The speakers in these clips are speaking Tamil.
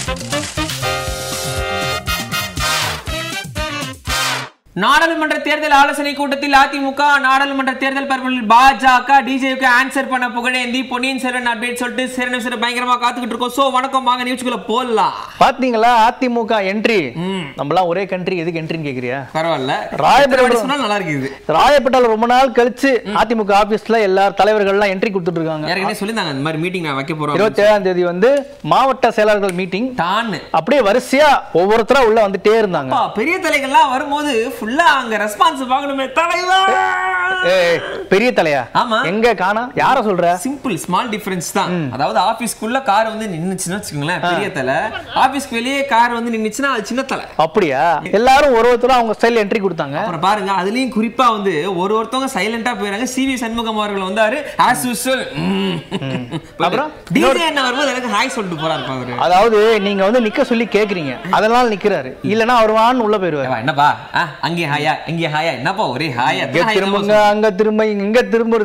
நாடாளுமன்ற தேர்தல் ஆலோசனை கூட்டத்தில் அதிமுக நாடாளுமன்ற தேர்தல் பரப்பில் பாஜக டிஜேக்கு ஆன்சர் பண்ண புகழேந்தி பொன்னியின் செல்வன் அப்டேட் சொல்லிட்டு சிறு நிமிஷம் பயங்கரமா காத்துக்கிட்டு இருக்கோம் சோ வணக்கம் வாங்க நியூஸ்க்குள்ள போடலாம் பாத்தீங்களா அதிமுக என்ட்ரி நம்மலாம் ஒரே கண்ட்ரி எதுக்கு என்ட்ரின்னு கேக்குறியா பரவாயில்ல ராயபுரம் எத்தனை சொன்னாலும் நல்லா இருக்குது ராயப்பேட்டால ரொம்ப நாள் கழிச்சு அதிமுக ஆபீஸ்ல எல்லா தலைவர்கள்லாம் என்ட்ரி கொடுத்துட்டு இருக்காங்க ஏற்கனவே சொல்லியிருந்தாங்க இந்த மாதிரி மீட்டிங் நான் வைக்க போறோம் இருபத்தி ஏழாம் தேதி வந்து மாவட்ட செயலாளர்கள் மீட்டிங் டான்னு அப்படியே வரிசையா ஒவ்வொருத்தரா உள்ள வந்துட்டே இருந்தாங்க அப்பா, பெரிய தலைகள்லாம் வரும்போது ஃபுல்லா அங்க ரெஸ்பான்ஸ் பார்க்கணுமே தலைவா ஏய், பெரிய தலையா ஆமா. எங்க காணா யார சொல்ற சிம்பிள் ஸ்மால் டிஃபரன்ஸ் தான் அதாவது ஆபீஸ்க்குள்ள கார் வந்து நின்னுச்சுன்னு வச்சுக்கோங்களேன் பெரிய தலை ஆபீஸ்க்கு வெளியே கார் வந்து நின்னுச்சுன்னா அது சின்ன தலை அப்படியா எல்லாரும் ஒரு ஒருத்தரும் அவங்க ஸ்டைல் என்ட்ரி கொடுத்தாங்க அப்புறம் பாருங்க அதுலயும் குறிப்பா வந்து ஒரு ஒருத்தவங்க சைலண்டா போயிறாங்க சிவி சண்முகம் அவர்கள் வந்தாரு ஆஸ் யூஸ்வல் அப்புறம்? டிஜே என்ன வரும்போது எனக்கு ஹாய் சொல்லிட்டு போறாரு இப்ப அவரு அதாவது நீங்க வந்து நிக்க சொல்லி கேக்குறீங்க அதனால நிக்கிறாரு இல்லனா வருவான்னு உள்ள போயிருவாரு ஏவா, என்னப்பா ஆ, அங்கே ஹாயா இங்கே ஹாயா என்னப்பா ஒரே ஹாயா இங்க திரும்புங்க அங்க திரும்ப இங்க திரும்ப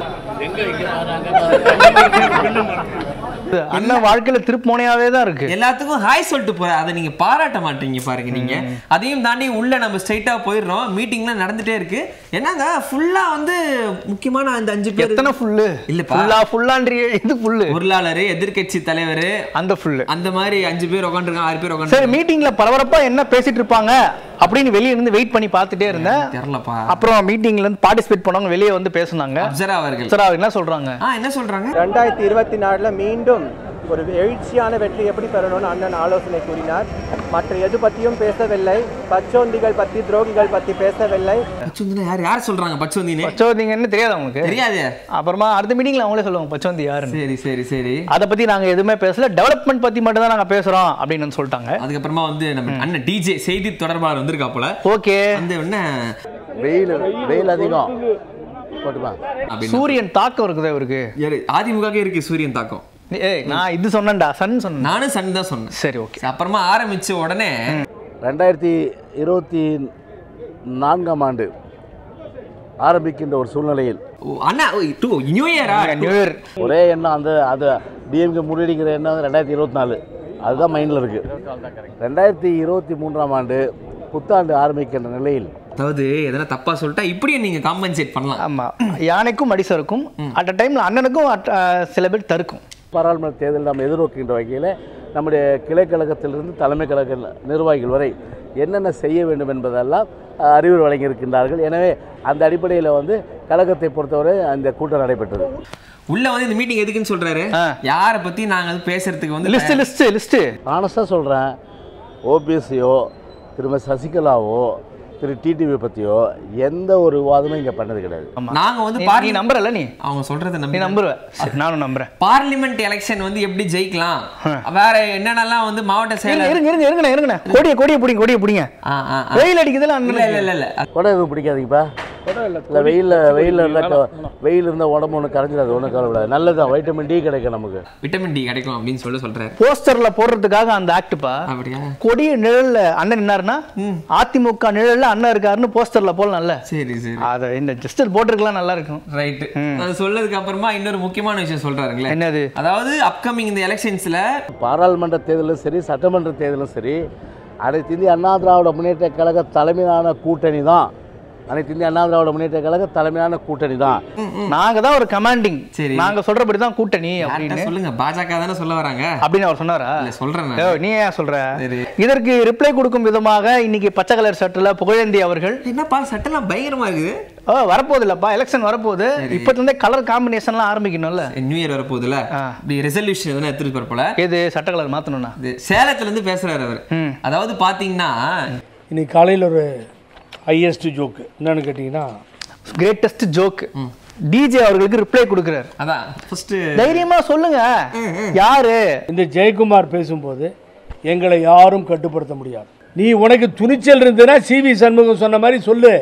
அண்ணன் வாழ்க்கையில திருப்பு முனையாவே தான் இருக்கு எல்லாத்துக்கும் ஹாய் சொல்லிட்டு போற அதை நீங்க பாராட்ட மாட்டீங்க பாருங்க நீங்க அதையும் தாண்டி உள்ள நம்ம ஸ்ட்ரைட்டா போயிடுறோம் மீட்டிங்லாம் நடந்துட்டே இருக்கு என்னங்க ஃபுல்லா வந்து முக்கியமான அந்த அஞ்சு பேர் எத்தனை ஃபுல்லு இல்லப்பா. ஃபுல்லா ஃபுல்லான்றிய இது ஃபுல்லு பொருளாளர் எதிர்க்கட்சி தலைவர் அந்த ஃபுல்லு அந்த மாதிரி அஞ்சு பேர் உட்காந்துருக்காங்க ஆறு பேர் உட்காந்து சரி மீட்டிங்ல பரபரப்பா என்ன பேசிட்டு இருப்பாங்க அப்படின்னு வெளிய இருந்து வெயிட் பண்ணி பார்த்துட்டே இருந்தேன் தெரியலப்பா அப்புறம் மீட்டிங்ல இருந்து பார்ட்டிசிபேட் பண்ணவங்க வெளியே வந்து பேசுனாங்க அப்சரா அவர்கள் சார் அவங்க என்ன சொல்றாங்க ஆ என்ன சொல்றாங்க ரெண்டாயிரத்தி இருபத்தி நாலில் மீண்டும் ஒரு எழுச்சியான வெற்றி எப்படி பெறணும்னு அண்ணன் ஆலோசனை கூறினார் மற்ற எது பற்றியும் பேசவில்லை பச்சோந்திகள் பற்றி துரோகிகள் பற்றி பேசவில்லை பச்சோந்தினா யார் யார் சொல்றாங்க பச்சோந்தின்னு பச்சோந்திங்கன்னு தெரியாது அவங்களுக்கு தெரியாது அப்புறமா அடுத்த மீட்டிங்ல அவங்களே சொல்லுவாங்க பச்சோந்தி யாருன்னு சரி சரி சரி அதை பத்தி நாங்க எதுவுமே பேசல டெவலப்மெண்ட் பத்தி மட்டும் தான் நாங்க பேசுறோம் அப்படின்னு வந்து சொல்லிட்டாங்க அதுக்கப்புறமா வந்து நம்ம அண்ணன் டிஜே செய்தி தொடர்பாளர் வந்திருக்கா போல ஓகே அந்த என்ன வெயில் வெயில் அதிகம் போட்டுப்பா அப்படின்னு சூரியன் தாக்கம் இருக்குதா இவருக்கு யாரு அதிமுக இருக்கு சூரியன் தாக்கம் ஏய் நான் இது சொன்னேன்டா சன் சொன்னேன் நானும் சன் தான் சொன்னேன் சரி ஓகே அப்புறமா ஆரம்பிச்ச உடனே ரெண்டாயிரத்தி இருபத்தி நான்காம் ஆண்டு ஆரம்பிக்கின்ற ஒரு சூழ்நிலையில் ஓ, அண்ணா ஓ, டூ நியூ இயரா நியூ இயர் ஒரே எண்ணம் அந்த அது டிஎம்கே முன்னெடுக்கிற எண்ணம் வந்து ரெண்டாயிரத்தி இருபத்தி நாலு அதுதான் மைண்டில் இருக்குது ரெண்டாயிரத்தி இருபத்தி மூன்றாம் ஆண்டு புத்தாண்டு ஆரம்பிக்கின்ற நிலையில் அதாவது எதனா தப்பா சொல்லிட்டா இப்படியும் நீங்க காம்பன்சேட் பண்ணலாம் ஆமா யானைக்கும் அடிசருக்கும் அட் அ டைம்ல அண்ணனுக்கும் at- அஹ் சில பேர் தருக்கும் பாராளுமன்ற தேர்தல் நாம் எதிர்நோக்கின்ற வகையில் நம்முடைய கிளை கழகத்திலிருந்து தலைமை கழக நிர்வாகிகள் வரை என்னென்ன செய்ய வேண்டும் என்பதெல்லாம் அஹ், அறிவுரை வழங்கியிருக்கின்றார்கள் எனவே அந்த அடிப்படையில் வந்து கழகத்தை பொறுத்தவரை அந்த கூட்டம் நடைபெற்றது உள்ள வந்து இந்த மீட்டிங் எதுக்குன்னு சொல்றாரு ஆ. யார பத்தி நாங்க வந்து பேசுறதுக்கு வந்து லிஸ்ட் லிஸ்ட் லிஸ்ட் ஆனஸ்டாக சொல்கிறேன் ஓபிஎஸ்சியோ திரும்ப சசிகலாவோ திரு டிடிவி பற்றியோ எந்த ஒரு விவாதமும் இங்கே பண்ணது கிடையாது நாங்க வந்து நீ பார்லி- நம்புறல நீ அவங்க சொல்றத நீ நம்பி நம்புற சரி, நானும் நம்புறேன் பார்லிமெண்ட் எலெக்ஷன் வந்து எப்படி ஜெயிக்கலாம் வேற என்னென்னலாம் வந்து மாவட்ட இருங்க செயலர் இருங்க இருங்க இருங்க இருங்க கொடிய கொடிய பிடிங்க கொடிய பிடிங்க ஆ, ஆ, ஆ. வெயில் அடிக்குதுல இல்ல இல்ல அண்ணன் இல்ல இல்ல கூட எதுவும் பிடிக்காதீங்கப்பா இல்லை வெயிலில் வெயிலில் இருந்தால் வெயில் இருந்தால் உடம்பு ஒன்றும் கரைஞ்சிடாது ஒன்றும் கவலைப்படாது நல்லதுதான் வைட்டமின் டி கிடைக்கும் நமக்கு விட்டமின் டி கிடைக்கும் அப்படின்னு சொல்லி சொல்றாரு போஸ்டர்ல போடுறதுக்காக அந்த ஆக்ட்பா அப்படியா கொடிய நிழல்ல அண்ணன் நின்னாருன்னா அதிமுக நிழல்ல அண்ணன் இருக்காருன்னு போஸ்டர்ல போடலாம்ல சரி சரி அத இந்த ஜஸ்டர் போட்டிருக்கலாம் நல்லா இருக்கும் ரைட் அது சொல்லதுக்கு அப்புறமா இன்னொரு முக்கியமான விஷயம் சொல்றாருங்களே என்னது அதாவது அப்கமிங் இந்த எலெக்ஷன்ஸ்ல பாராளுமன்ற தேர்தலும் சரி சட்டமன்ற தேர்தலும் சரி அனைத்து இந்திய அண்ணா திராவிட முன்னேற்ற கழக தலைமையிலான கூட்டணி தான் அனைத்து இந்திய அண்ணா திராவிட முன்னேற்ற கழக தலைமையிலான கூட்டணி தான் நாங்க தான் ஒரு கமாண்டிங் சரி. நாங்க சொல்றபடி தான் கூட்டணி யார்கிட்ட அப்படின்னு சொல்லுங்க பாஜக தானே சொல்ல வராங்க அப்படின்னு அவர் சொன்னாரா இல்ல சொல்றேன் நான். ஏய், நீ ஏன் சொல்ற சரி. இதற்கு ரிப்ளை கொடுக்கும் விதமாக இன்னைக்கு பச்சை கலர் சட்டில் புகழேந்தி அவர்கள் என்னப்பா சட்டெல்லாம் பயங்கரமா இருக்குது ஓ வரப்போகுது இல்லப்பா எலெக்ஷன் வரப்போகுது இப்பத்துல இருந்தே கலர் காம்பினேஷன்லாம் ஆரம்பிக்கணும்ல நியூ இயர் வரப்போகுதுல ஆ. இப்படி ரெசல்யூஷன் எதனா எடுத்துட்டு போற போல எது சட்ட கலர் மாத்தணும்னா இது சேலத்துல இருந்து பேசுறாரு அவர் ம். அதாவது பாத்தீங்கன்னா இன்னைக்கு காலையில் ஒரு ஹையஸ்ட் ஜோக்கு என்னன்னு கேட்டிங்கன்னா கிரேட்டஸ்ட் ஜோக் டிஜே அவர்களுக்கு ரிப்ளை கொடுக்கிறார் அதான் ஃபர்ஸ்ட் தைரியமா சொல்லுங்க யாரு இந்த ஜெயக்குமார் பேசும்போது எங்களை யாரும் கட்டுப்படுத்த முடியாது நீ உனக்கு துணிச்சல் இருந்ததுன்னா சிவி சண்முகம் சொன்ன மாதிரி சொல்லு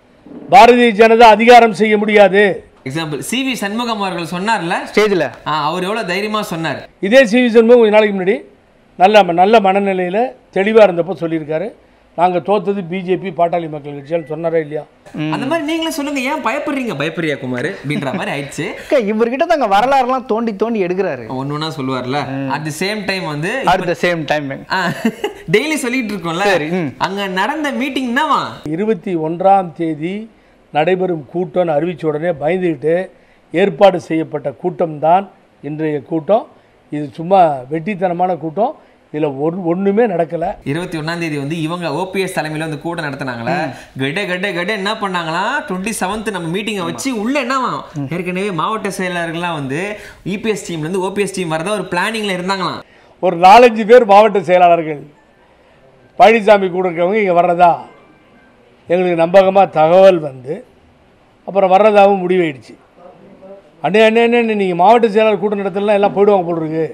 பாரதிய ஜனதா அதிகாரம் செய்ய முடியாது எக்ஸாம்பிள் சிவி சண்முகம் அவர்கள் சொன்னார்ல ஸ்டேஜ்ல ஆ, அவர் எவ்வளவு தைரியமா சொன்னார் இதே சிவி சண்முகம் கொஞ்ச நாளைக்கு முன்னாடி நல்ல நல்ல மனநிலையில் தெளிவாக இருந்தப்போ சொல்லியிருக்காரு நாங்கள் தோத்தது பிஜேபி பாட்டாளி மக்கள் கட்சியால் சொன்னாரா இல்லையா அந்த மாதிரி நீங்களே சொல்லுங்க ஏன் பயப்படுறீங்க பயப்படுறியா குமார் அப்படின்ற மாதிரி ஆயிடுச்சு அக்கா, இவர்கிட்ட தாங்க வரலாறுலாம் தோண்டி தோண்டி எடுக்கிறாரு ஒன்னு ஒன்னா சொல்லுவார்ல அட் தி சேம் டைம் வந்து at the same time daily சொல்லிட்டு இருக்கோம்ல சரி, ம். அங்க நடந்த மீட்டிங் என்னவா இருபத்தி ஒன்றாம் தேதி நடைபெறும் கூட்டம்னு அறிவித்த உடனே பயந்துக்கிட்டு ஏற்பாடு செய்யப்பட்ட கூட்டம்தான் இன்றைய கூட்டம் இது சும்மா வெட்டித்தனமான கூட்டம் இதில் ஒன் ஒன்றுமே நடக்கலை இருபத்தி ஒன்னாம் தேதி வந்து இவங்க ஓபிஎஸ் தலைமையில வந்து கூட்டம் நடத்தினாங்களே கெட கெட கெட என்ன பண்ணாங்களா டுவெண்ட்டி செவன்த் நம்ம மீட்டிங்கை வச்சு உள்ள என்னவா ஏற்கனவே மாவட்ட செயலாளர்கள்லாம் வந்து இபிஎஸ் டீம்ல இருந்து ஓபிஎஸ் டீம் வரதா ஒரு பிளானிங்ல இருந்தாங்களாம் ஒரு நாலஞ்சு பேர் மாவட்ட செயலாளர்கள் பழனிசாமி கூட இருக்கவங்க இங்கே வர்றதா எங்களுக்கு நம்பகமாக தகவல் வந்து அப்புறம் வர்றதாகவும் முடிவாயிடுச்சு அண்ணே அண்ணே அண்ணே நீங்கள் மாவட்ட செயலாளர் கூட்டம் நடத்தலாம் எல்லாம் போயிடுவாங்க போல் இருக்கு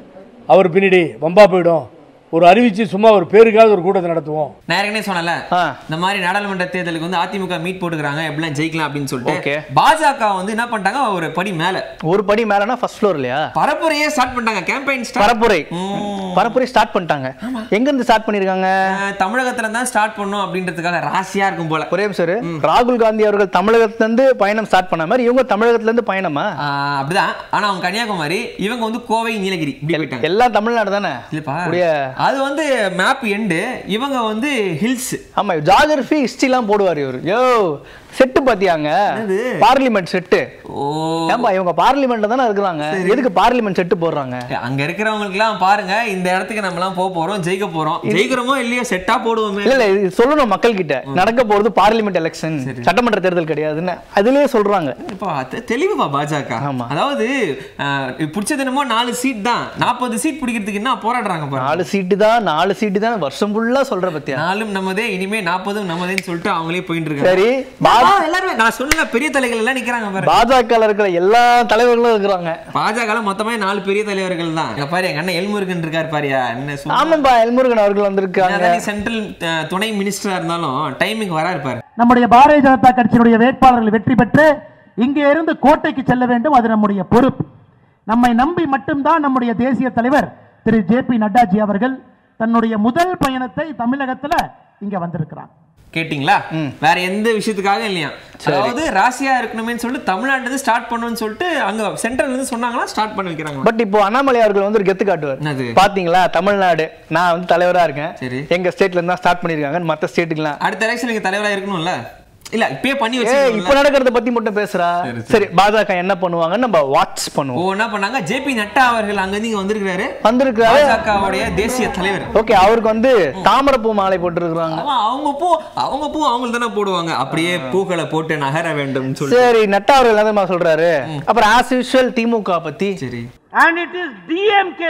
அவர் பின்னாடி வம்பா போயிடும் ஒரு அறிவிச்சு சும்மா ஒரு பேருக்காவது ஒரு கூட்டத்தை நடத்துவோம் நான் ஏற்கனவே சொன்னல ஆ. இந்த மாதிரி நாடாளுமன்ற தேர்தலுக்கு வந்து அதிமுக மீட் போட்டுக்கிறாங்க எப்படிலாம் ஜெயிக்கலாம் அப்படின்னு Okay. சொல்லிட்டு பாஜக வந்து என்ன பண்ணிட்டாங்க ஒரு படி மேல ஒரு படி மேலனா ஃபர்ஸ்ட் ஃப்ளோர் இல்லையா பரப்புரையே ஸ்டார்ட் பண்ணிட்டாங்க கேம்பெயின் ஸ்டார்ட் பரப்புரை பரப்புரை ஸ்டார்ட் பண்ணிட்டாங்க எங்க இருந்து ஸ்டார்ட் பண்ணிருக்காங்க தமிழகத்துல தான் ஸ்டார்ட் பண்ணும் அப்படின்றதுக்காக ராசியா இருக்கும் போல ஒரே சார் ராகுல் காந்தி அவர்கள் தமிழகத்துல இருந்து பயணம் ஸ்டார்ட் பண்ண மாதிரி இவங்க தமிழகத்துல இருந்து பயணமா ஆஹ் அப்படிதான் ஆனா அவங்க கன்னியாகுமரி இவங்க வந்து கோவை நீலகிரி இப்படி போயிட்டாங்க எல்லாம் தமிழ்நாடு தானே இல்லப்பா உடைய அது வந்து மேப் எண்டு இவங்க வந்து ஹில்ஸ் ஆமா ஜாகிரபி ஹிஸ்டரிலாம் போடுவார் இவர் யோ செட்டு பாத்தியாங்க என்னது? பார்லிமெண்ட் செட்டு ஓ ஏன்பா இவங்க பார்லிமெண்ட்ல தானே இருக்கிறாங்க எதுக்கு பார்லிமெண்ட் செட்டு போடுறாங்க அங்க இருக்கிறவங்களுக்குலாம் பாருங்க இந்த இடத்துக்கு நம்ம எல்லாம் போக போறோம் ஜெயிக்க போறோம் ஜெயிக்கிறோமோ இல்லையோ செட்டா போடுவோமே இல்ல இல்ல இது சொல்லணும் மக்கள் கிட்ட நடக்க போறது பார்லிமெண்ட் எலெக்ஷன் சட்டமன்ற தேர்தல் கிடையாதுன்னு அதுலயே சொல்றாங்க இப்பா தெ- தெளிவுப்பா பாஜக ஆமா. அதாவது ஆஹ், பிடிச்சது என்னமோ நாலு சீட் தான் நாற்பது சீட் பிடிக்கிறதுக்கு என்ன போராடுறாங்க பாருங்க நாலு சீட்டு தான் நாலு சீட்டு தான் வருஷம் ஃபுல்லா சொல்ற பத்தியா நாலும் நம்மதே இனிமே நாற்பதும் நம்மதேன்னு சொல்லிட்டு அவங்களே போயிட்டு இருக்காங்க சரி பா- ஆ, எல்லாருமே நான் சொன்ன பெரிய தலைகள் எல்லாம் நிக்கிறாங்க பாரு பாஜக இருக்கிற எல்லா தலைவர்களும் இருக்கிறாங்க பாஜக மொத்தமே நாலு பெரிய தலைவர்கள் தான் இங்க பாரு எங்க அண்ணன் எல்முருகன் இருக்காரு பாரியா என்ன சும்மா ஆமாப்பா எல்முருகன் அவர்கள் வந்திருக்காங்க என்னதான் நீ சென்ட்ரல் அஹ், துணை மினிஸ்டரா இருந்தாலும் டைமிங் வரா இருப்பாரு நம்முடைய பாரதிய ஜனதா கட்சியினுடைய வேட்பாளர்கள் வெற்றி பெற்று இங்கே இருந்து கோட்டைக்கு செல்ல வேண்டும் அது நம்முடைய பொறுப்பு நம்மை நம்பி மட்டும்தான் நம்முடைய தேசிய தலைவர் திரு ஜே பி நட்டாஜி அவர்கள் தன்னுடைய முதல் பயணத்தை தமிழகத்துல இங்க வந்திருக்கிறார் கேட்டிங்களா வேற எந்த விஷயத்துக்காக இல்லையா அதாவது ராசியா இருக்கணுமே சொல்லிட்டு தமிழ்நாட்டுல இருந்து ஸ்டார்ட் பண்ணணும்னு சொல்லிட்டு அங்க சென்ட்ரல்ல இருந்து சொன்னாங்களா ஸ்டார்ட் பண்ணி வைக்கிறாங்க பட் இப்போ அண்ணாமலை அவர்கள் வந்து ஒரு கெத்து காட்டுவார் என்னது? பாத்தீங்களா தமிழ்நாடு நான் வந்து தலைவரா இருக்கேன் சரி. எங்க ஸ்டேட்ல இருந்தா ஸ்டார்ட் பண்ணிருக்காங்க மத்த ஸ்டேட்டுக்குலாம் அடுத்த எலெக்ஷன் நீங்க தலைவரா இருக்கணும்ல இல்ல இப்பயே பண்ணி ஏ வச்சு இப்ப நடக்கிறத பத்தி மட்டும் பேசுறா சரி பாஜக என்ன பண்ணுவாங்கன்னு நம்ம வாட்ச் ஓ பண்ணுவோம் என்ன பண்ணாங்க ஜேபி நட்டா அவர்கள் அங்க இருந்து இங்க வந்திருக்காரு வந்திருக்காரு பாஜகவுடைய தேசிய தலைவர் ஓகே அவருக்கு வந்து தாமரைப்பூ மாலை போட்டுருக்காங்க ஆமா, அவங்க பூ அவங்க பூ அவங்க தானே போடுவாங்க அப்படியே பூக்களை போட்டு நகர வேண்டும் சொல்லி சரி நட்டா அவர்கள் என்னமா சொல்றாரு அப்புறம் ஆஸ் யூஷுவல் திமுக பத்தி சரி And it is DMK.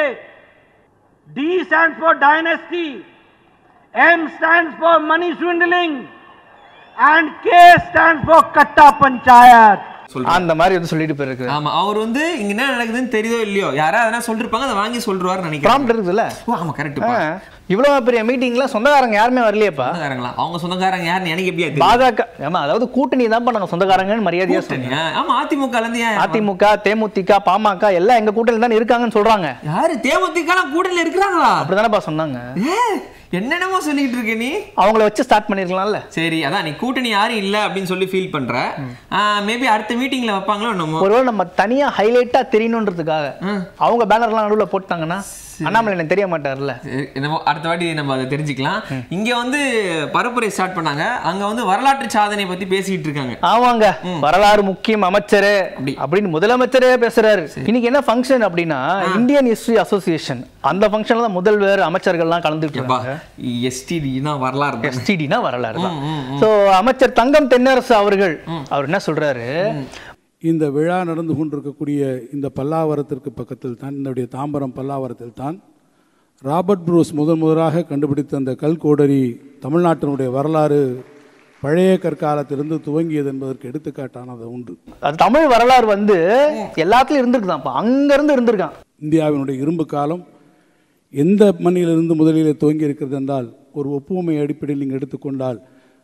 D stands for dynasty. M stands for money swindling. And K stands for Katta Panchayat. அந்த மாதிரி வந்து சொல்லிட்டு போயிருக்கு ஆமா அவர் வந்து இங்க என்ன நடக்குதுன்னு தெரியுதோ இல்லையோ யாராவது எதனா சொல்லிருப்பாங்க அதை வாங்கி சொல்றாருன்னு நினைக்கிறேன் ப்ராம்ப்ட் இருக்குதுல்ல ஓ ஆமா கரெக்ட் ஆ, இவ்வளவு பெரிய மீட்டிங்ல சொந்தக்காரங்க யாருமே வரலையேப்பா சொந்தக்காரங்களா அவங்க சொந்தக்காரங்க யாருன்னு எனக்கு எப்படியா தெரியும் பாஜக ஆமா அதாவது கூட்டணி தான் பண்ணாங்க சொந்தக்காரங்கன்னு மரியாதையா சொன்னீங்க கூட்டணியா? ஆமா அதிமுக ல இருந்து ஏன் அதிமுக தேமுதிக பாமக எல்லாம் எங்க கூட்டணியில் தான் இருக்காங்கன்னு சொல்றாங்க யாரு தேமுதிக கூட்டணியில இருக்கிறாங்களா அப்படிதானப்பா சொன்னாங்க ஏ, என்னென்னமோ சொல்லிட்டு இருக்க நீ அவங்கள வச்சு ஸ்டார்ட் பண்ணிருக்கலாம்ல சரி அதான் நீ கூட்டணி யாரும் இல்ல அப்படின்னு சொல்லி ஃபீல் பண்ற மேபி அடுத்த மீட்டிங்ல வைப்பாங்களோ என்னமோ ஒருவேளை நம்ம தனியா ஹைலைட்டா தெரியணுன்றதுக்காக அவங்க பேனர்லாம் நடுவுல போட்டாங்கன்னா அண்ணாமலை எனக்கு தெரிய மாட்டார்ல சரி, என்னமோ அடுத்த வாட்டி நம்ம அதை தெரிஞ்சுக்கலாம் இங்க வந்து பரப்புரை ஸ்டார்ட் பண்ணாங்க அங்க வந்து வரலாற்று சாதனை பத்தி பேசிட்டு இருக்காங்க ஆமாங்க வரலாறு முக்கியம் அமைச்சரு அப்படி. அப்படின்னு முதலமைச்சரே பேசுறாரு இன்னைக்கு என்ன ஃபங்க்ஷன் அப்படின்னா இந்தியன் ஹிஸ்டரி அசோசியேஷன் அந்த ஃபங்க்ஷன்ல தான் முதல்வர் அமைச்சர்கள்லாம் கலந்துட்டு எப்பா எஸ்டிடினா வரலாறு தான். எஸ்டிடினா வரலாறு தான் ஸோ அமைச்சர் தங்கம் தென்னரசு அவர்கள் அவர் என்ன சொல்றாரு இந்த விழா நடந்து கொண்டிருக்கக்கூடிய இந்த பல்லாவரத்திற்கு பக்கத்தில் தான் என்னுடைய தாம்பரம் பல்லாவரத்தில் தான் ராபர்ட் ப்ரூஸ் முதன் முதலாக கண்டுபிடித்த அந்த கல்கோடரி தமிழ்நாட்டினுடைய வரலாறு பழைய கற்காலத்திலிருந்து துவங்கியது என்பதற்கு எடுத்துக்காட்டானது உண்டு அது தமிழ் வரலாறு வந்து எல்லாத்துலயும் இருந்திருக்குதான்ப்பா அங்க இருந்து இருந்திருக்கான் இந்தியாவினுடைய இரும்பு காலம் எந்த மண்ணிலிருந்து முதலிலே துவங்கி இருக்கிறது என்றால் ஒரு ஒப்புமை அடிப்படையில் நீங்கள் எடுத்துக்கொண்டால்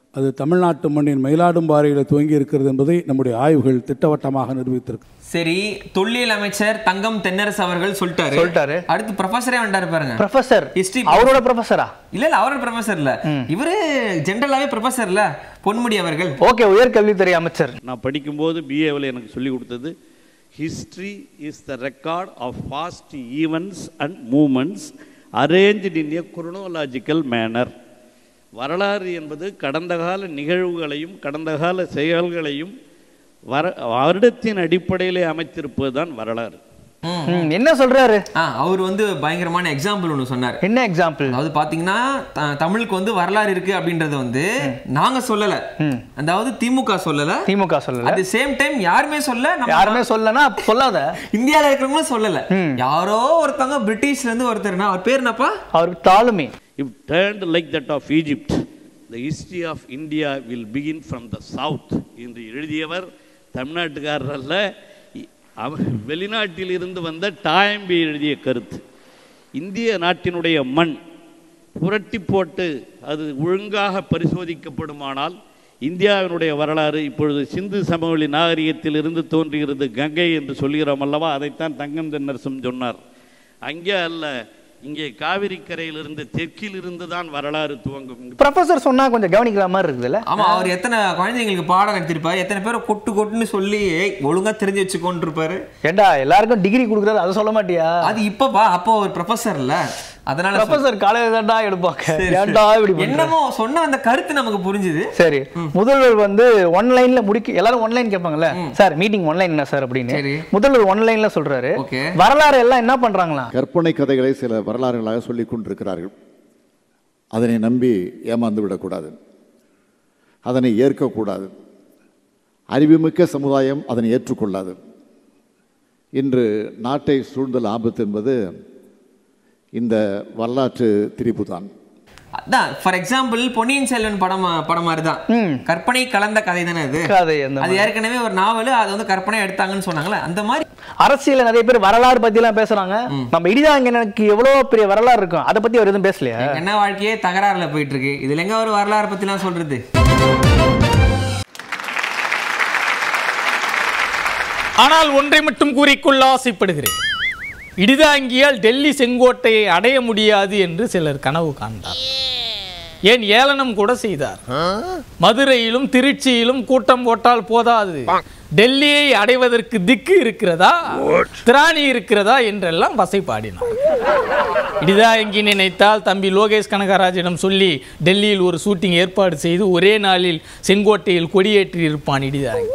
அது தமிழ்நாட்டு மண்ணின் மயிலாடும்பாறையில் துவங்கி இருக்கிறது என்பதை நம்முடைய ஆய்வுகள் திட்டவட்டமாக நிரூபித்திருக்கு சரி தொல்லியல் அமைச்சர் தங்கம் தென்னரசு அவர்கள் சொல்லிட்டாரு சொல்லிட்டாரு. அடுத்து ப்ரொஃபஸரே வந்துட்டாரு பாருங்க ப்ரொஃபசர் History அவரோட ப்ரொஃபஸரா இல்ல இல்ல அவரோட ப்ரொஃபஸர் இல்ல இவரு ஜென்ரலாவே ப்ரொஃபஸர் இல்ல பொன்முடி அவர்கள் ஓகே உயர்கல்வித்துறை அமைச்சர் நான் படிக்கும்போது பிஏவில் எனக்கு சொல்லிக் கொடுத்தது history is the record of past events and moments arranged in a chronological manner வரலாறு என்பது கடந்த கால நிகழ்வுகளையும் கடந்த கால செயல்களையும் வர வருடத்தின் அடிப்படையிலே அமைத்திருப்பது தான் வரலாறு ம், என்ன சொல்றாரு ஆ அவர் வந்து பயங்கரமான எக்ஸாம்பிள் ஒன்று சொன்னார் என்ன எக்ஸாம்பிள் அதாவது பாத்தீங்கன்னா த- தமிழுக்கு வந்து வரலாறு இருக்கு அப்படின்றத வந்து நாங்க சொல்லல அதாவது திமுக சொல்லல திமுக சொல்லல அட் சேம் டைம் யாருமே சொல்ல நம்ம யாருமே சொல்லனா சொல்லாத இந்தியால இருக்கிறவங்களும் சொல்லல யாரோ ஒருத்தவங்க பிரிட்டிஷ்ல இருந்து ஒருத்தர்னா அவர் பேர் என்னப்பா அவருக்கு தாளுமை If turned like that of Egypt, the history of India will begin from the south. என்று எழுதியவர் தமிழ்நாட்டுக்காரர் அல்ல இ- அவர் வெளிநாட்டில் இருந்து வந்த டாயம்பி எழுதிய கருத்து இந்திய நாட்டினுடைய மண் புரட்டி போட்டு அது ஒழுங்காக பரிசோதிக்கப்படுமானால் இந்தியாவினுடைய வரலாறு இப்பொழுது சிந்து சமவெளி நாகரிகத்தில் இருந்து தோன்றுகிறது கங்கை என்று சொல்கிறோம் அல்லவா அதைத்தான் தங்கம் தென்னரசும் சொன்னார் அங்கே அல்ல இங்கே காவிரி கரையிலிருந்து தெற்கில் இருந்து தான் வரலாறு துவங்கும் ப்ரொஃபசர் சொன்னா கொஞ்சம் கவனிக்கிற மாதிரி இருக்குதுல்ல ஆமா அவர் எத்தனை குழந்தைங்களுக்கு பாடம் நடத்திருப்பாரு எத்தனை பேரை கொட்டு கொட்டுன்னு சொல்லி "ஏய், ஒழுங்கா தெரிஞ்சு வச்சுக்கோன்னு இருப்பாரு ஏண்டா எல்லாருக்கும் டிகிரி கொடுக்குறாரு அதை சொல்ல மாட்டியா அது இப்பப்பா அப்போ ஒரு ப்ரொஃபஸர் இல்ல அதனால சொல்~ ப்ரொஃபசர் காலேஜ் தான்டா எடுப்பாங்க சரி, ஏன்டா இப்படி பண்ற? என்னமோ சொன்ன அந்த கருத்து நமக்கு புரிஞ்சுது சரி முதல்வர் வந்து ஒன்லைன்ல முடிக்க எல்லாரும் ஒன்லைன் கேட்பாங்கல்ல சார் மீட்டிங் ஒன்லைன் என்ன சார் அப்படின்னு சரி. முதல்வர் ஒன்லைன்ல சொல்றாரு ஓகே. வரலாறு எல்லாம் என்ன பண்றாங்களா கற்பனை கதைகளை சில வரலாறுகளாக சொல்லிக் கொண்டிருக்கிறார்கள் அதனை நம்பி ஏமாந்து விடக்கூடாது அதனை ஏற்கக்கூடாது அறிவுமிக்க சமுதாயம் அதனை ஏற்றுக்கொள்ளாது இன்று நாட்டை சூழ்ந்தல் ஆபத்து என்பது இந்த வரலாற்று திரிப்பு தான் அதான் ஃபார் எக்ஸாம்பிள் பொன்னியின் செல்வன் படம் படம் மாதிரி தான் கற்பனை கலந்த கதை தானே அது கதை அந்த அது ஏற்கனவே ஒரு நாவல் அது வந்து கற்பனை எடுத்தாங்கன்னு சொன்னாங்களே அந்த மாதிரி அரசியல்ல நிறைய பேர் வரலாறு பத்தி எல்லாம் பேசுறாங்க நம்ம இடிதாங்கனுக்கு எவ்வளவு பெரிய வரலாறு இருக்கும் அதை பத்தி அவர் எதுவும் பேசலையா எங்க என்ன வாழ்க்கையே தகராறுல போயிட்டு இருக்கு இதுல எங்க ஒரு வரலாறு பத்திலாம் சொல்றது ஆனால் ஒன்றை மட்டும் கூறிக்கொள்ள ஆசைப்படுகிறேன் இடிதாங்கியால் டெல்லி செங்கோட்டையை அடைய முடியாது என்று சிலர் கனவு காண்டார் ஏன் ஏளனம் கூட செய்தார் மதுரையிலும் திருச்சியிலும் கூட்டம் போட்டால் போதாது டெல்லியை அடைவதற்கு திக்கு இருக்கிறதா திராணி இருக்கிறதா என்றெல்லாம் வசைப்பாடினார் இடிதாங்கி நினைத்தால் தம்பி லோகேஷ் கனகராஜிடம் சொல்லி டெல்லியில் ஒரு ஷூட்டிங் ஏற்பாடு செய்து ஒரே நாளில் செங்கோட்டையில் கொடியேற்றி இருப்பான் இடிதாங்கி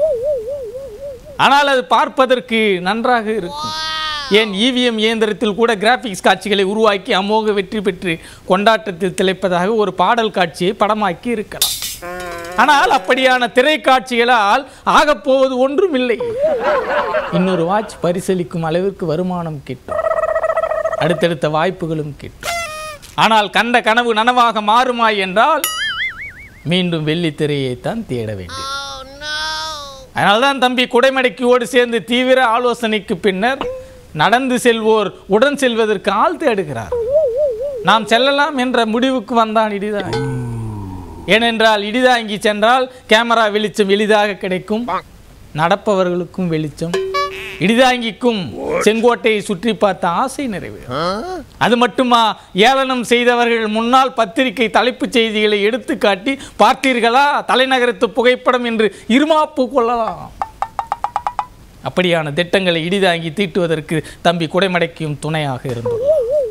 ஆனால் அது பார்ப்பதற்கு நன்றாக இருக்கும் ஏன் இவிஎம் இயந்திரத்தில் கூட கிராபிக்ஸ் காட்சிகளை உருவாக்கி அமோக வெற்றி பெற்று கொண்டாட்டத்தில் திளைப்பதாக ஒரு பாடல் காட்சியை படமாக்கி இருக்கலாம் ஆனால் அப்படியான திரைக்காட்சிகளால் ஆகப்போவது ஒன்றும் இல்லை இன்னொரு வாட்ச் பரிசளிக்கும் அளவிற்கு வருமானம் கிட்டும் அடுத்தடுத்த வாய்ப்புகளும் கிட்டும் ஆனால் கண்ட கனவு நனவாக மாறுமா என்றால் மீண்டும் வெள்ளித்திரையைத்தான் தேட வேண்டும் அதனால்தான் தம்பி குடைமடைக்கியோடு சேர்ந்து தீவிர ஆலோசனைக்கு பின்னர் நடந்து செல்வோர் உடன் செல்வதற்கு ஆள் தேடுகிறார் நாம் செல்லலாம் என்ற முடிவுக்கு வந்தான் இடிதாங்கி ஏனென்றால் இடிதாங்கி சென்றால் கேமரா வெளிச்சம் எளிதாக கிடைக்கும் நடப்பவர்களுக்கும் வெளிச்சம் இடிதாங்கிக்கும் செங்கோட்டையை சுற்றி பார்த்த ஆசை நிறைவேறும் அது மட்டுமா ஏளனம் செய்தவர்கள் முன்னால் பத்திரிகை தலைப்புச் செய்திகளை எடுத்து காட்டி பார்த்தீர்களா தலைநகரத்து புகைப்படம் என்று இருமாப்பு கொள்ளலாம் அப்படியான திட்டங்களை இடிதாங்கி தீட்டுவதற்கு தம்பி குடைமடைக்கும் துணையாக இருந்தது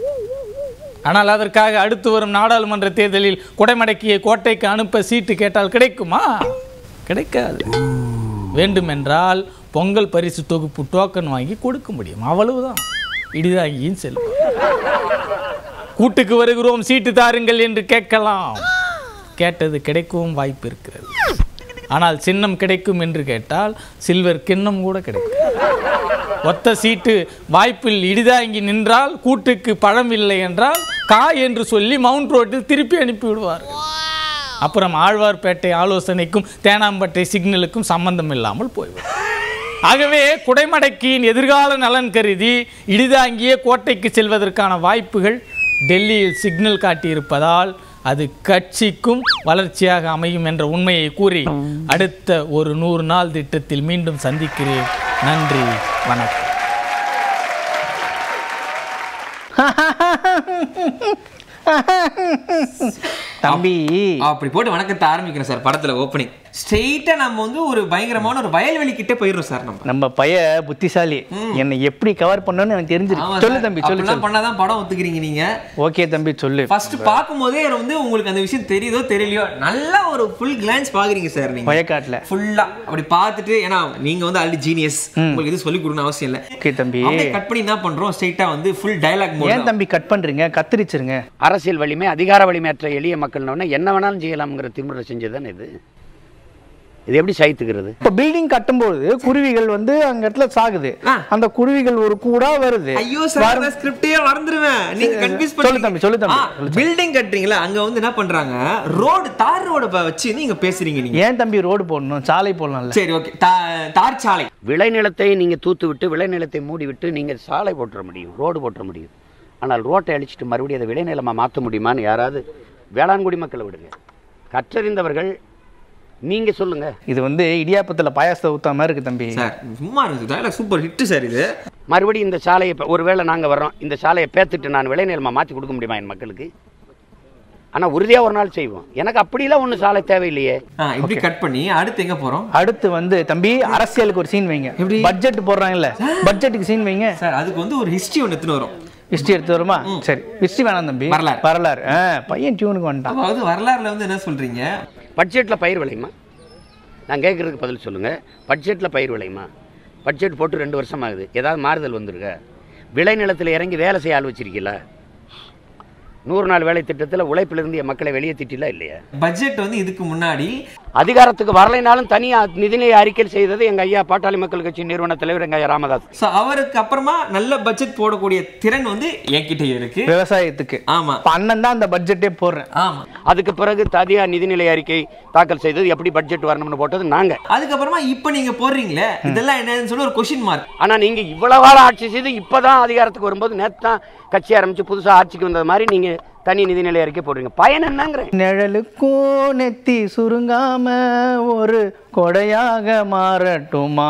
ஆனால் அதற்காக அடுத்து வரும் நாடாளுமன்ற தேர்தலில் குடைமடக்கியை கோட்டைக்கு அனுப்ப சீட்டு கேட்டால் கிடைக்குமா கிடைக்காது வேண்டுமென்றால் பொங்கல் பரிசு தொகுப்பு டோக்கன் வாங்கி கொடுக்க முடியும் அவ்வளவுதான் இடிதாங்கியின் செல்வம் கூட்டுக்கு வருகிறோம் சீட்டு தாருங்கள் என்று கேட்கலாம் கேட்டது கிடைக்கவும் வாய்ப்பு இருக்கிறது ஆனால் சின்னம் கிடைக்கும் என்று கேட்டால் சில்வர் கிண்ணம் கூட கிடைக்கும் ஒத்த சீட்டு வாய்ப்பில் இடிதாங்கி நின்றால் கூட்டுக்கு பழம் இல்லை என்றால் கா என்று சொல்லி மவுண்ட் ரோட்டில் திருப்பி அனுப்பி விடுவார்கள் அப்புறம் ஆழ்வார்பேட்டை ஆலோசனைக்கும் தேனாம்பட்டை சிக்னலுக்கும் சம்பந்தம் இல்லாமல் போய்விடும் ஆகவே குடைமடக்கியின் எதிர்கால நலன் கருதி இடிதாங்கிய கோட்டைக்கு செல்வதற்கான வாய்ப்புகள் டெல்லியில் சிக்னல் காட்டியிருப்பதால் அது கட்சிக்கும் வளர்ச்சியாக அமையும் என்ற உண்மையை கூறி அடுத்த ஒரு நூறு நாள் திட்டத்தில் மீண்டும் சந்திக்கிறேன் நன்றி வணக்கம் தம்பி அப்படி போட்டு வணக்கத்தை ஆரம்பிக்கிறோம் சார் படத்துல ஓப்பனிங் ஸ்ட்ரெயிட்டா நம்ம வந்து ஒரு பயங்கரமான ஒரு வயல்வெளி கிட்ட போயிடுறோம் சார் நம்ம நம்ம பைய புத்திசாலி என்னை எப்படி கவர் பண்ணணும்னு எனக்கு ஆமா தெரிஞ்சிருக்கு சொல்லு சார். தம்பி சொல்லு அப்படிலாம் சொல்லு பண்ணாதான் படம் ஒத்துக்கிறீங்க நீங்க ஓகே தம்பி சொல்லு ஃபர்ஸ்ட் பார்க்கும்போதே வந்து உங்களுக்கு அந்த விஷயம் தெரியுதோ தெரியலையோ நல்லா ஒரு ஃபுல் கிளான்ஸ் பாக்குறீங்க சார் நீங்க வயக்காட்டுல ஃபுல்லா அப்படி பார்த்துட்டு ஏன்னா நீங்க வந்து ஆல்ரெடி ஜீனியஸ் உங்களுக்கு இது சொல்லி கொடுக்கணும் அவசியம் இல்ல ஓகே தம்பி அப்படியே கட் பண்ணி என்ன பண்றோம் ஸ்ட்ரெயிட்டா வந்து ஃபுல் டயலாக் மோட் ஏன் தம்பி கட் பண்றீங்க கத்திரிச்சிருங்க அரசியல் வலிமை அதிகார வலிமையற்ற எளிய மக்கள்னு என்ன வேணாலும் செய்யலாம்ங்கிற திமிர செஞ்சதுதானே இது இது எப்படி சைத்துக்கிறது இப்ப பில்டிங் கட்டும்போது குருவிகள் வந்து அங்க இடத்துல சாகுது அந்த குருவிகள் ஒரு கூடா வருது ஐயோ சார் நான் ஸ்கிரிப்டே மறந்துருவேன் நீங்க கன்ஃபியூஸ் சொல்லு தம்பி சொல்லு தம்பி பில்டிங் கட்டுறீங்களா அங்க வந்து என்ன பண்றாங்க ரோடு தார் ரோட வச்சு நீங்க பேசுறீங்க நீங்க ஏன் தம்பி ரோடு போடணும் சாலை போடலாம்ல சரி ஓகே தார் சாலை விளைநிலத்தை நீங்க தூத்து விட்டு விளைநிலத்தை மூடி விட்டு நீங்க சாலை போட்டுற முடியும் ரோடு போட்டுற முடியும் ஆனால் ரோட்டை அழிச்சிட்டு மறுபடியும் அதை விளைநிலமா மாற்ற முடியுமான்னு யாராவது வேளாண்குடி மக்களை விடுங்க கற்றறிந்தவர்கள் நீங்க சொல்லுங்க இது வந்து இடியாப்பத்துல பாயாசத்தை ஊத்தாம மாதிரி இருக்கு தம்பி சார் சும்மா இருக்கு டயலாக் சூப்பர் ஹிட் சார் இது மறுபடியும் இந்த சாலையை இப்ப- ஒருவேளை நாங்க வர்றோம் இந்த சாலையை பேத்துட்டு நான் விளைநிலமா மாற்றி கொடுக்க முடியுமா என் மக்களுக்கு ஆனா உறுதியா ஒரு நாள் செய்வோம் எனக்கு அப்படிலாம் ஒன்றும் சாலை தேவையில்லையே ஆ இப்படி கட் பண்ணி அடுத்து எங்க போறோம் அடுத்து வந்து தம்பி அரசியலுக்கு ஒரு சீன் வைங்க பட்ஜெட் போடுறாங்கல்ல பட்ஜெட்டுக்கு சீன் வைங்க சார் அதுக்கு வந்து ஒரு ஹிஸ்டரி ஒன்று எடுத்துன்னு வரும் ஹிஸ்டரி எடுத்து வருமா சரி ஹிஸ்டரி வேணாம் தம்பி வரலாறு. வரலாறு ஆ, பையன் டியூனுக்கு வந்துட்டான் அதாவது வரலாறுல வந்து என்ன சொல்றீங்க பட்ஜெட்டில் பயிர் விளையுமா நான் கேட்குறதுக்கு பதில் சொல்லுங்கள் பட்ஜெட்டில் பயிர் விளையுமா பட்ஜெட் போட்டு ரெண்டு வருஷம் ஆகுது ஏதாவது மாறுதல் வந்துருக்க விளைநிலத்தில் இறங்கி வேலை செய்ய ஆள் வச்சிருக்கீங்களா நூறு நாள் வேலை திட்டத்தில் உழைப்பிலிருந்து என் மக்களை வெளியே திட்டில இல்லையா பட்ஜெட் வந்து இதுக்கு முன்னாடி அதிகாரத்துக்கு வரலைனாலும் தனியாக நிதிநிலை அறிக்கை செய்தது எங்கள் ஐயா பாட்டாளி மக்கள் கட்சி நிறுவன தலைவர் எங்கள் ஐயா ராமதாஸ் ஸோ அவருக்கு அப்புறமா நல்ல பட்ஜெட் போடக்கூடிய திறன் வந்து என்கிட்ட இருக்கு விவசாயத்துக்கு ஆமா இப்ப அண்ணன் தான் அந்த பட்ஜெட்டே போடுறேன் ஆமா அதுக்கு பிறகு தனியா நிதிநிலை அறிக்கை தாக்கல் செய்தது எப்படி பட்ஜெட் வரணும்னு போட்டது நாங்க அதுக்கப்புறமா இப்போ நீங்க போடுறீங்களே இதெல்லாம் என்னன்னு சொல்லி ஒரு கொஸ்டின் மார்க் ஆனா நீங்க இவ்வளவு காலம் ஆட்சி செய்து இப்பதான் அதிகாரத்துக்கு வரும்போது நேத்து தான் கட்சி ஆரம்பிச்சு புதுசா ஆட்சிக்கு வந்தது மாதிரி நீங்க தனி நிதிநிலை அறிக்கை போடுறீங்க பயன் என்னங்கிறேன் நிழலுக்கும் நெத்தி சுருங்காம ஒரு கொடையாக மாறட்டுமா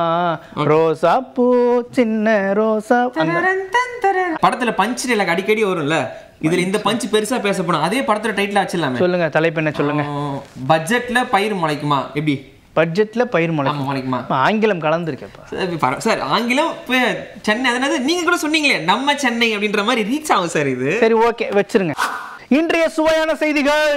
ரோசா பூ சின்ன ரோசா அந்த- படத்துல பஞ்ச் டைலாக் அடிக்கடி வரும்ல இதுல இந்த பஞ்ச் பெருசா பேசப்படும் அதே படத்துல டைட்டில் வச்சிடலாமே சொல்லுங்க தலைப்பு என்ன சொல்லுங்க பட்ஜெட்ல பயிர் முளைக்குமா எப்படி பட்ஜெட்ல பயிர் முளை ஆமா முளைக்குமா ஆங்கிலம் கலந்துருக்கேப்பா சார், பர- சார் ஆங்கிலம் இப்ப சென்னை அதனால நீங்க கூட சொன்னீங்களே நம்ம சென்னை அப்படின்ற மாதிரி ரீச் ஆகும் சார் இது சரி ஓகே வச்சிருங்க இன்றைய சுவையான செய்திகள்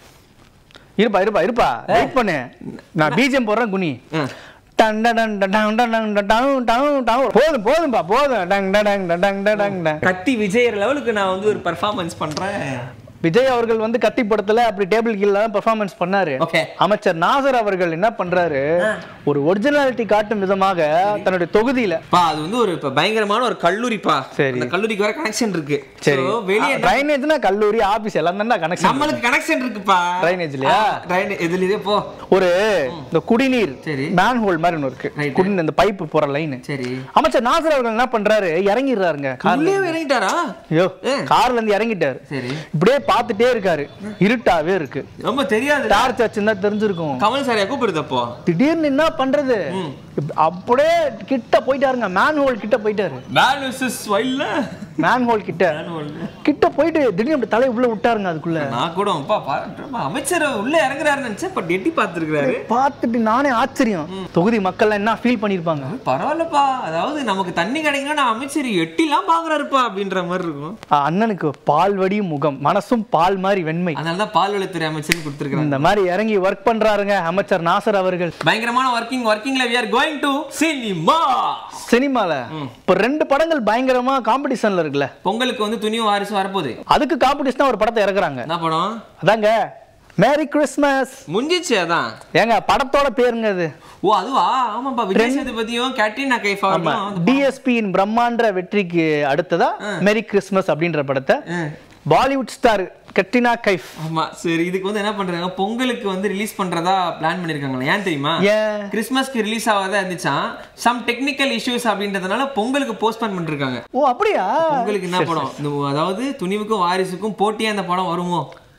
இருப்பா இருப்பா இருப்பா வெயிட் பண்ணு நான் பீஜம் போடுறேன் குனி டன் டன் டன் டன் டன் டன் டன் டன் டன் டன் டன். போதும் போதும்பா போதும் டங் டங் டங் டங் டங் டங் டங் டங். கத்தி விஜய் லெவலுக்கு நான் வந்து ஒரு பெர்ஃபார்மன்ஸ் பண்றேன் விஜய் அவர்கள் வந்து கத்தி படத்துல அப்படி டேபிள் கீழ பெர்ஃபார்மன்ஸ் பண்ணாரு Okay. அமைச்சர் நாசர் அவர்கள் என்ன பண்றாரு ஒரு ஒரிஜினாலிட்டி காட்டும் விதமாக தன்னுடைய தொகுதியில பா அது வந்து ஒரு இப்ப பயங்கரமான ஒரு கல்லூரிப்பா சரி. அந்த கல்லூரிக்கு வர கனெக்ஷன் இருக்கு சரி So, வெளியே என்ன- ட்ரைனேஜ்னா கல்லூரி ஆபீஸ் எல்லாம் தான் கனெக்ஷன் நம்மளுக்கு கனெக்ஷன் இருக்குப்பா Drainage இல்லையா? ட்ரைனேஜ் இதுலயே போ ஒரு இந்த குடிநீர் சரி. மேன் ஹோல் மாதிரி ஒன்று இருக்கு Right. குடிநீர் இந்த பைப் போற லைன் சரி அமைச்சர் நாசர் அவர்கள் என்ன பண்றாரு இறங்கிடுறாருங்க உள்ளே கார்ல இறங்கிட்டாரா ஐயோ கார்ல இருந்து இறங்கிட்டாரு சரி இப்படியே பார்த்துட்டே இருக்காரு இருட்டாவே இருக்கு ரொம்ப தெரியாது டார்ச் வச்சிருந்தா தெரிஞ்சிருக்கும் கமல் சார் கூப்பிடுதப்போ திடீர்னு என்ன பண்றது இப்ப- அப்படியே கிட்ட போயிட்டாருங்க மேன் ஹோல் கிட்ட போயிட்டாரு மேன் விசஸ் வைல்ட்ல மேன் ஹோல் கிட்ட கிட்ட போயிட்டு திடீர்னு அப்படி தலையை உள்ள விட்டாருங்க அதுக்குள்ள நான் கூட அப்பா பாராட்டுறேன். அமைச்சர் உள்ள இறங்குறாருன்னு நினைச்சேன் பட் எட்டி பார்த்துருக்காரு பார்த்துட்டு நானே ஆச்சரியம் தொகுதி மக்கள் என்ன ஃபீல் பண்ணிருப்பாங்க பரவாயில்லப்பா அதாவது நமக்கு தண்ணி கிடைக்கணும் நான் அமைச்சர் எட்டிலாம் பாக்குறாருப்பா அப்படின்ற மாதிரி இருக்கும் அண்ணனுக்கு பால் வடியும் முகம் மனசும் பால் மாதிரி வெண்மை அதனாலதான் பால்வளத்துறை அமைச்சர் கொடுத்துருக்காங்க இந்த மாதிரி இறங்கி ஒர்க் பண்றாருங்க அமைச்சர் நாசர் அவர்கள் பயங்கரமான ஒர்க்கிங் ஒர்க்கிங்ல we are going to cinema சினிமால இப்ப ரெண்டு படங்கள் பயங்கரமா காம்படிஷன்ல இருக்குல்ல பொங்கலுக்கு வந்து துணியும் வாரிசு வரப்போகுது அதுக்கு காம்படிஷனா ஒரு படத்தை இறக்குறாங்க என்ன படம் அதாங்க மேரி கிறிஸ்மஸ் முடிஞ்சிச்சு அதான் ஏங்க படத்தோட பேருங்க அது ஓ அதுவா ஆமாப்பா விஜய் சேதுபதியும் கேட்ரினா கைஃபா ஆமா டிஎஸ்பியின் பிரம்மாண்ட வெற்றிக்கு அடுத்ததா மேரி கிறிஸ்மஸ் அப்படின்ற படத்தை பாலிவுட் ஸ்டார் கட்ரினா கைஃப் ஆமா சரி இதுக்கு வந்து என்ன பண்றாங்க பொங்கலுக்கு வந்து ரிலீஸ் பண்றதா பிளான் பண்ணிருக்காங்களா ஏன் தெரியுமா ஏன்? கிறிஸ்மஸ்க்கு ரிலீஸ் ஆகாத இருந்துச்சான் சம் டெக்னிக்கல் இஷ்யூஸ் அப்படின்றதுனால பொங்கலுக்கு போஸ்ட்போன் பண்ணிருக்காங்க ஓ அப்படியா பொங்கலுக்கு என்ன படம் இந்த அதாவது துணிவுக்கும் வாரிசுக்கும் போட்டியா அந்த படம் வருமோ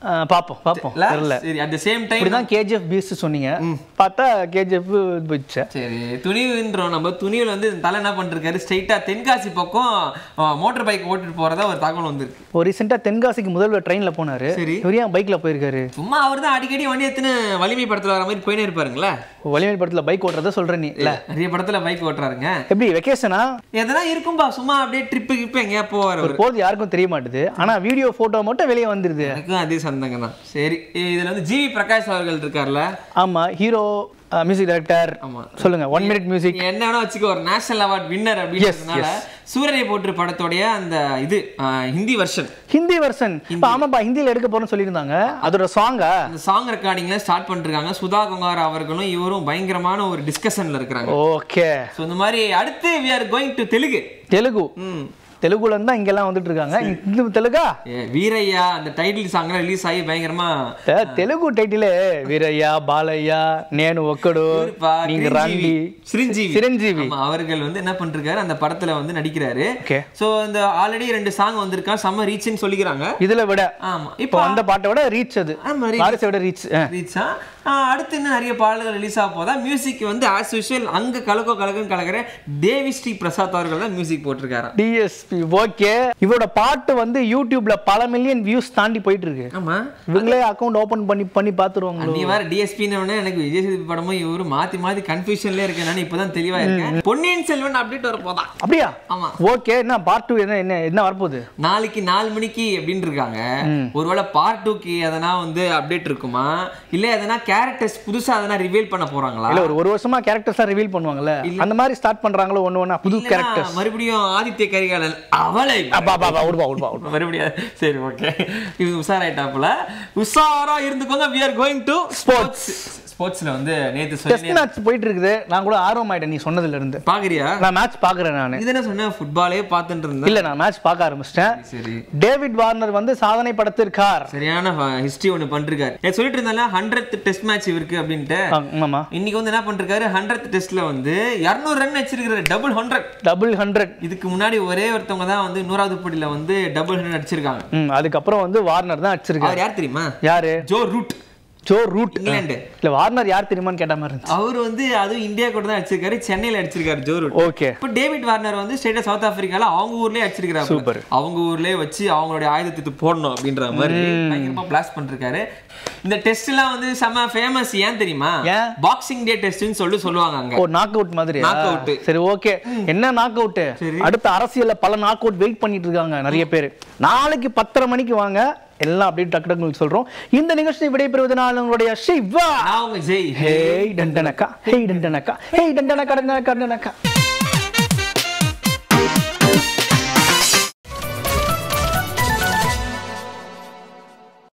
பார்ப்போம் பார்ப்போம் இல்ல? தெரியல சரி அட் த சேம் டைம் இப்படிதான் கேஜிஎஃப் பீஸ்ட் சொன்னீங்க பார்த்தா கேஜிஎஃப் போயிடுச்சு சரி துணிவுன்றோம் நம்ம துணிவில் வந்து இந்த தலை என்ன பண்ணிருக்காரு ஸ்ட்ரைட்டா தென்காசி பக்கம் மோட்டார் பைக் ஓட்டிட்டு போறதா ஒரு தகவல் வந்திருக்கு ஒரு ரீசெண்டா தென்காசிக்கு முதல்வர் ட்ரெயின்ல போனாரு சரி. இவர் ஏன் பைக்ல போயிருக்காரு சும்மா அவர் தான் அடிக்கடி வண்டி எடுத்துன்னு வலிமை படத்துல வர மாதிரி போயினே இருப்பாருங்களா வலிமை படத்துல பைக் ஓட்டுறத சொல்ற நீ இல்ல நிறைய படத்துல பைக் ஓட்டுறாருங்க எப்படி வெக்கேஷனா எதனா இருக்கும்பா சும்மா அப்படியே ட்ரிப்பு கிப்பு எங்கேயா போவார் ஒரு போது யாருக்கும் தெரிய மாட்டுது ஆனா வீடியோ போட்டோ மட்டும் வெளியே வந்துருது எனக்கும் அதே சந்தங்க தான் சரி இதுல வந்து ஜிவி பிரகாஷ் அவர்கள் இருக்கார்ல ஆமா ஹீரோ மியூசிக் டைரக்டர் ஆமா. சொல்லுங்க ஒன் மினிட் மியூசிக் என்ன வேணா வச்சுக்கோ ஒரு நேஷனல் அவார்ட் வின்னர் அப்படின்றதுனால சூரியனை போற்று படத்தோடைய அந்த இது அஹ், ஹிந்தி வெர்ஷன் ஹிந்தி வெர்ஷன் இப்ப ஆமாப்பா ஹிந்தியில எடுக்க போறோம்னு சொல்லியிருந்தாங்க அதோட சாங்கா அந்த சாங் ரெக்கார்டிங்ல ஸ்டார்ட் பண்ணிருக்காங்க சுதா குமார் அவர்களும் இவரும் பயங்கரமான ஒரு டிஸ்கஷன்ல இருக்கிறாங்க ஓகே ஸோ இந்த மாதிரி அடுத்து we are going to Telugu Telugu ம் தெலுங்குல இருந்தா இங்கெல்லாம் வந்துட்டு இருக்காங்க இந்த தெலுங்கா ஏ, வீரையா அந்த டைட்டில் சாங்லாம் ரிலீஸ் ஆகி பயங்கரமா இந்த தெலுங்கு டைட்டிலே வீரய்யா பாலையா நேனு ஒக்கடு இவருப்பா, நீங்க சிரஞ்சீவி. ராண்டி சிரஞ்சீவி சிரஞ்சீவி ஆமா, அவர்கள் வந்து என்ன பண்றாரு அந்த படத்துல வந்து நடிக்கிறாரு Okay. சோ இந்த ஆல்ரெடி ரெண்டு சாங் வந்திருக்கா செம்ம ரீச்னு சொல்லிக்கிறாங்க இதுல விட ஆமா இப்போ இப்போ அந்த பாட்டை விட ரீச் அது ஆமா, reach. வாரிசை விட ரீச் ரீச்சா அடுத்து இன்னும் நிறைய பாடல்கள் ரிலீஸ் ஆக போதா மியூசிக் வந்து ஆஸ் யூஷுவல் அங்க கலக்கோ கலக்குன்னு கலக்கிற தேவி ஸ்ரீ பிரசாத் அவர்கள் தான் மியூசிக் போட்டிருக்காராம் டிஎஸ்பி ஓகே இவரோட பாட்டு வந்து யூடியூப்ல பல மில்லியன் வியூஸ் தாண்டி போயிட்டு இருக்கு ஆமா இவங்களே அக்கவுண்ட் ஓபன் பண்ணி பண்ணி பாத்துருவாங்களோ நீ வேற டிஎஸ்பின்னு எனக்கு விஜய் சேதுபதி படமும் இவரு மாத்தி மாத்தி கன்ஃபியூஷன்ல இருக்கேன் நான் இப்பதான் தெளிவா இருக்கேன் பொன்னியின் செல்வன் அப்டேட் வர போதான் அப்படியா ஆமா ஓகே என்ன பார்ட் டூ என்ன என்ன என்ன வரப்போகுது நாளைக்கு நாலு மணிக்கு அப்படின்னு இருக்காங்க ஒருவேளை பார்ட் டூக்கு எதனா வந்து அப்டேட் இருக்குமா இல்ல எதனா கேரக்டர்ஸ் புதுசா எதனா ரிவீல் பண்ண போறாங்களா இல்ல ஒரு ஒரு வருஷமா கேரக்டர்ஸா ரிவீல் பண்ணுவாங்கல்ல அந்த மாதிரி ஸ்டார்ட் பண்றாங்களோ ஒண்ணு ஒண்ணா புது இல்லனா கேரக்டர்ஸ் மறுபடியும் ஆதித்ய கரிகாலன் அவளை அப்பா அப்பா விடுவா விடுவா விடுவா மறுபடியும் சரி ஓகே இது உஷாராயிட்டாப்புல உஷாரா இருந்துக்கோங்க we are going to sports ஸ்போர்ட்ஸ்ல வந்து நேத்து டெஸ்ட் சொல்லி மேட்ச் போயிட்டு இருக்குது நான் கூட ஆர்வம் ஆயிட்டேன் நீ சொன்னதுல இருந்து பாக்குறியா நான் மேட்ச் பாக்குறேன் நான் இது என்ன சொன்ன ஃபுட்பாலே பார்த்துட்டு இருந்தேன் இல்ல நான் மேட்ச் பார்க்க ஆரம்பிச்சிட்டேன் சரி டேவிட் வார்னர் வந்து சாதனை படைத்திருக்கார் சரியான ஹிஸ்டரி ஒன்று பண்ணிருக்காரு நான் சொல்லிட்டு இருந்தால ஹண்ட்ரட் டெஸ்ட் மேட்ச் இருக்கு அப்படின்ட்டு ஆமாமா இன்னைக்கு வந்து என்ன பண்ணிருக்காரு ஹண்ட்ரட் டெஸ்ட்ல வந்து இரநூறு ரன் வச்சிருக்காரு டபுள் ஹண்ட்ரட் டபுள் ஹண்ட்ரட் இதுக்கு முன்னாடி ஒரே ஒருத்தவங்க தான் வந்து நூறாவது போட்டியில வந்து டபுள் ஹண்ட்ரட் அடிச்சிருக்காங்க ம் அதுக்கப்புறம் வந்து வார்னர் தான் அடிச்சிருக்காரு அவர் யார் தெரியுமா யாரு ஜோ ரூட் ஜோ ரூட் இங்கிலாந்து இல்ல வார்னர் யார் தெரியுமான்னு கேட்ட மாதிரி இருந்துச்சு அவர் வந்து அதுவும் இந்தியா கூட தான் அடிச்சிருக்காரு சென்னையில அடிச்சிருக்காரு ஜோ ரூட் ஓகே இப்போ டேவிட் வார்னர் வந்து ஸ்டேட்டா சவுத் ஆப்பிரிக்கால அவங்க ஊர்லயே அடிச்சிருக்காரு Super. அவங்க ஊர்லயே வச்சு அவங்களுடைய ஆயுதத்தை எடுத்து போடணும் அப்படின்ற மாதிரி பயங்கரமா பிளாஸ்ட் பண்ணிருக்காரு இந்த டெஸ்ட் எல்லாம் வந்து செம ஃபேமஸ் ஏன் தெரியுமா ஏன்? பாக்ஸிங் டே டெஸ்ட்னு சொல்லி சொல்லுவாங்க அங்க ஓ நாக் அவுட் மாதிரி Knock out. சரி ஓகே என்ன நாக் அவுட் அடுத்த அரசியல்ல பல நாக் அவுட் வெயிட் பண்ணிட்டு இருக்காங்க நிறைய பேர் நாளைக்கு பத்தரை மணிக்கு வாங்க எல்லாம் அப்படியே டக்கு டக்குன்னு சொல்றோம் இந்த நிகழ்ச்சி விடைபெறுவதனால் உங்களுடைய சிவா நான் உங்க ஜெய் ஹேய் டண்டனக்கா ஹேய் டண்டனக்கா ஹேய் டண்டனக்கா டண்டனக்கா டண்டனக்கா